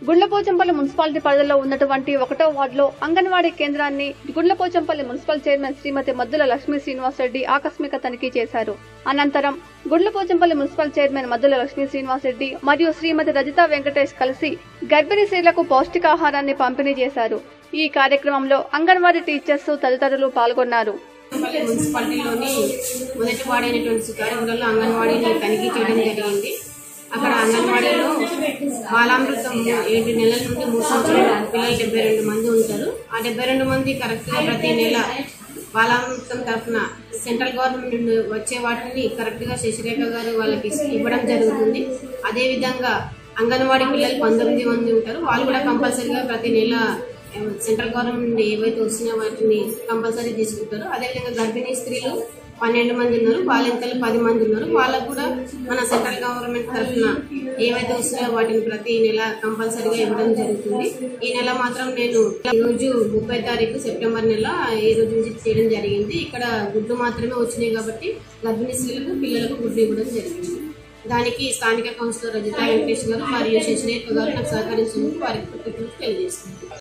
Gundlapochampally municipality పరిధిలో ఉన్నటువంటి ఒకటో వార్డులో అంగన్వాడీ కేంద్రాన్ని గుండ్లపోచంపల్లి మున్సిపల్ చైర్మన్ శ్రీమతి మద్దుల లక్ష్మీ శ్రీనివాసరెడ్డి ఆకస్మిక తనిఖీ చేశారు అనంతరం గుండ్లపోచంపల్లి మున్సిపల్ చైర్మన్ మద్దుల లక్ష్మీ శ్రీనివాసరెడ్డి మరియు శ్రీమతి రజితా వెంకటేష్ కలిసి గర్భిణీ స్త్రీలకు పౌష్టికాహారాన్ని పంపిణీ చేశారు ఈ కార్యక్రమంలో అంగన్వాడీ టీచర్స్ తదితరులు పాల్గొన్నారు పల్లి మున్సిపాలిటీలోని మొదటి వాడైనటువంటి సుతారగూడలో అంగన్వాడీని తనిఖీ చేయడం జరిగింది అక్కడ అంగన్వాడీలో బాలామృతం ఏడు నెలల నుండి మూడు సంవత్సరాల పిల్లలు డెబ్బై రెండు మంది ఉంటారు ఆ డెబ్బై రెండు మంది కరెక్ట్గా ప్రతి నెల బాలామృతం తరఫున సెంట్రల్ గవర్నమెంట్ నుండి వచ్చే వాటిని కరెక్ట్గా శశిరేఖ గారు వాళ్ళకి ఇవ్వడం జరుగుతుంది అదేవిధంగా అంగన్వాడీ పిల్లలు పంతొమ్మిది మంది ఉంటారు వాళ్ళు కూడా కంపల్సరీగా ప్రతి నెల సెంట్రల్ గవర్నమెంట్ నుండి ఏవైతే వచ్చినా వాటిని కంపల్సరీ తీసుకుంటారు అదేవిధంగా గర్భిణీ స్త్రీలు పన్నెండు మంది ఉన్నారు బాలింతలు పది మంది ఉన్నారు వాళ్ళకు కూడా మన సెంట్రల్ గవర్నమెంట్ తరఫున ఏవైతే వస్తున్నాయో వాటిని ప్రతి నెల కంపల్సరీగా ఇవ్వడం జరుగుతుంది ఈ నెల మాత్రం నేను ఈ రోజు ముప్పై తారీఖు సెప్టెంబర్ నెల ఈ రోజు నుంచి చేయడం జరిగింది ఇక్కడ గుడ్లు మాత్రమే వచ్చినాయి కాబట్టి గర్భిణీ స్త్రీలకు పిల్లలకు గుడ్లు ఇవ్వడం జరిగింది దానికి స్థానిక కౌన్సిలర్ రజితా వెంకటేష్ గారు మరియు శశిరేఖ గారు నాకు సహకరించినందుకు వారికి కృతజ్ఞతలు తెలియజేస్తున్నాను